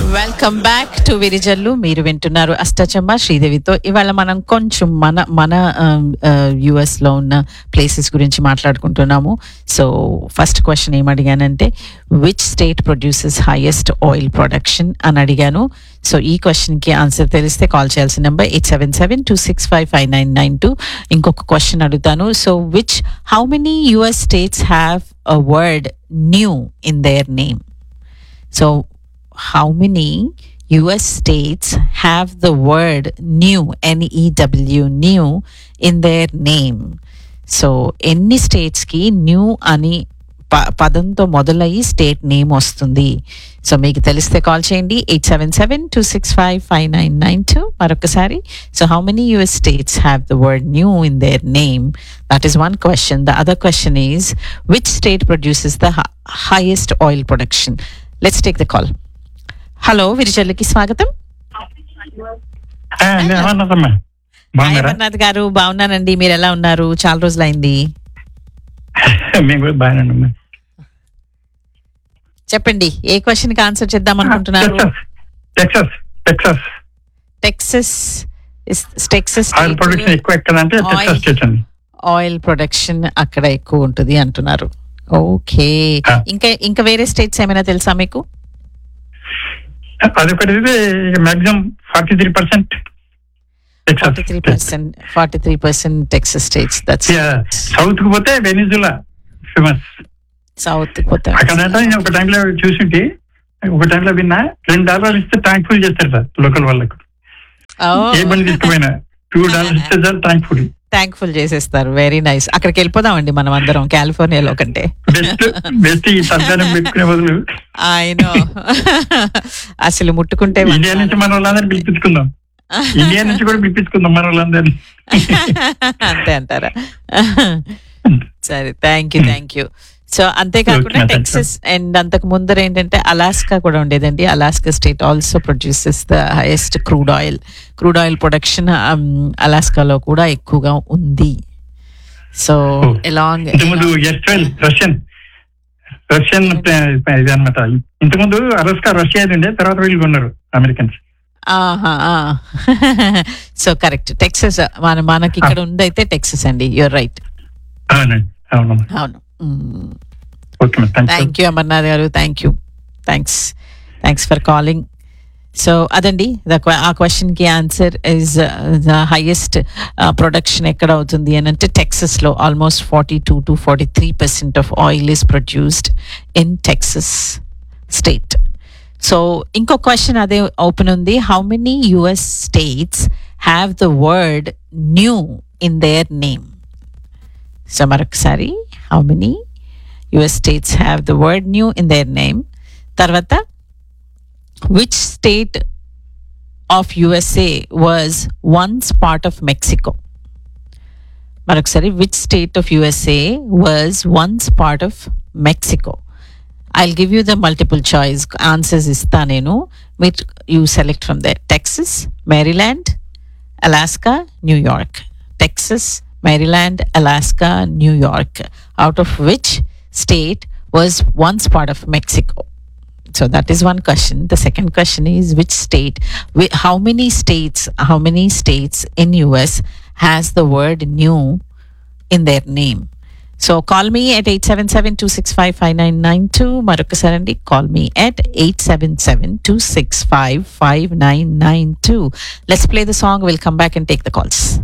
Welcome back to విరిజల్లు మీరు వింటున్నారు అష్టచమ్మ శ్రీదేవితో ఇవాళ మనం కొంచెం మన మన యుఎస్ లో ఉన్న ప్లేసెస్ గురించి మాట్లాడుకుంటున్నాము సో ఫస్ట్ క్వశ్చన్ ఏం అడిగానంటే which state produces highest oil production అని అడిగాను సో ఈ క్వశ్చన్ కి ఆన్సర్ తెలిస్తే కాల్ చేయాల్సిన number eight seven seven two six five five nine nine two ఇంకొక క్వశ్చన్ అడుగుతాను so which how many US states have a word new in their name So, how many US states have the word new, N E W, new, in their name? So ఎన్ని స్టేట్స్కి new అని ప పదంతో మొదలయ్యి state name వస్తుంది so మీకు తెలిస్తే call చేయండి eight seven seven two six five five nine nine two మరొకసారి so how many US states have the word new in their name that is one question the other question is which state produces the highest oil production let's take the call hello విరిచల్లికి స్వాగతం ఏమన్నదమ్మా hi బాగున్నారా అమర్నాథ్ గారు బాగున్నానండి మీరు ఎలా ఉన్నారు చాలా రోజులైంది మేము కూడా బాగానే ఉన్నాం చెప్పండి ఏ క్వశ్చన్ కి ఆన్సర్ చేద్దాం అనుకుంటున్నారు Texas Texas Texas Texas oil production ఎక్కువ ఎక్కడంటే టెక్సస్ స్టేట్ అండి ఆయిల్ ప్రొడక్షన్ అక్కడ ఎక్కువ ఉంటుంది అంటున్నారు ఓకే ఆ. ఇంకా ఇంకా వేరే స్టేట్స్ ఏమైనా తెలుసా మీకు అదొకటి maximum forty three percent forty three percent forty three percent Texas states that's south కు పోతే వెనిజులా ఫేమస్ సౌత్ పోతే అక్కడ నేను ఒక టైంలో చూసింటి ఒక టైంలో విన్నా రెండు డాలర్లు ఇస్తే ట్యాంక్ ఫుల్ చేస్తారు సార్ లోకల్ వాళ్ళకు ఏ బండి తీసుకుపోయినా టూ డాలర్స్ ఇస్తే సార్ ట్యాంక్ ఫుల్ థ్యాంక్ఫుల్ చేసేస్తారు వెరీ నైస్ అక్కడికి వెళ్ళిపోదామండి మనం అందరం కాలిఫోర్నియాలో కంటే బెస్ట్ బెస్ట్ ఈ తలదానం పెట్టుకునే బదులు ఆయన అసలు ముట్టుకుంటే ఇండియా నుంచి మన వాళ్ళందరినీ పిలిపించుకుందాం ఇండియా నుంచి కూడా పిలిపించుకుందాం మన వాళ్ళందరినీ అంతే అంటారా సరే thank you thank you so అంతేకాకుండా Okay, thank you. Texas and అంతకు ముందర ఏంటంటే అలాస్కా కూడా ఉండేదండి Alaska state also produces the highest crude oil crude oil production అలాస్కాలో కూడా ఎక్కువగా ఉంది సో Oh. ఎలాంగ్ ఇంతకుముందు ఎస్ట్వెల్ రష్యన్ రష్యన్ ఇది అనమాట ఇంతకుముందు అరస్కా రష్యా ఉండే తర్వాత వీళ్ళు కొన్నారు అమెరికన్స్ సో కరెక్ట్ టెక్సస్ మన మనకి ఇక్కడ ఉందైతే టెక్సస్ అండి యువర్ రైట్ అవునండి అవునమ్మా అవును మ్మ్. Okay thank you thank you Amarnath garu thank you thanks thanks for calling so అదండి ద ఆ క్వశ్చన్ కి answer is the highest production ఎక్కడ అవుతుంది అని అంటే టెక్సస్ లో almost forty two to forty three percent of oil is produced in Texas state so ఇంకో question అదే open ఉంది how many US states have the word new in their name so మరొకసారి how many US states have the word new in their name. తర్వాత which state of USA was once part of Mexico? మరొకసారి which state of USA was once part of Mexico? I'll give you the multiple choice answers ఇస్తా నేను మీరు you select from there. Texas, Maryland, Alaska, New York. Texas, Maryland, Alaska, New York. Out of which state was once part of Mexico? So that is one question. The second question is which state, whi- how many states, how many states in US has the word new in their name? So call me at 877-265-5992. Marukasarandi, call me at 877-265-5992. Let's play the song. We'll come back and take the calls.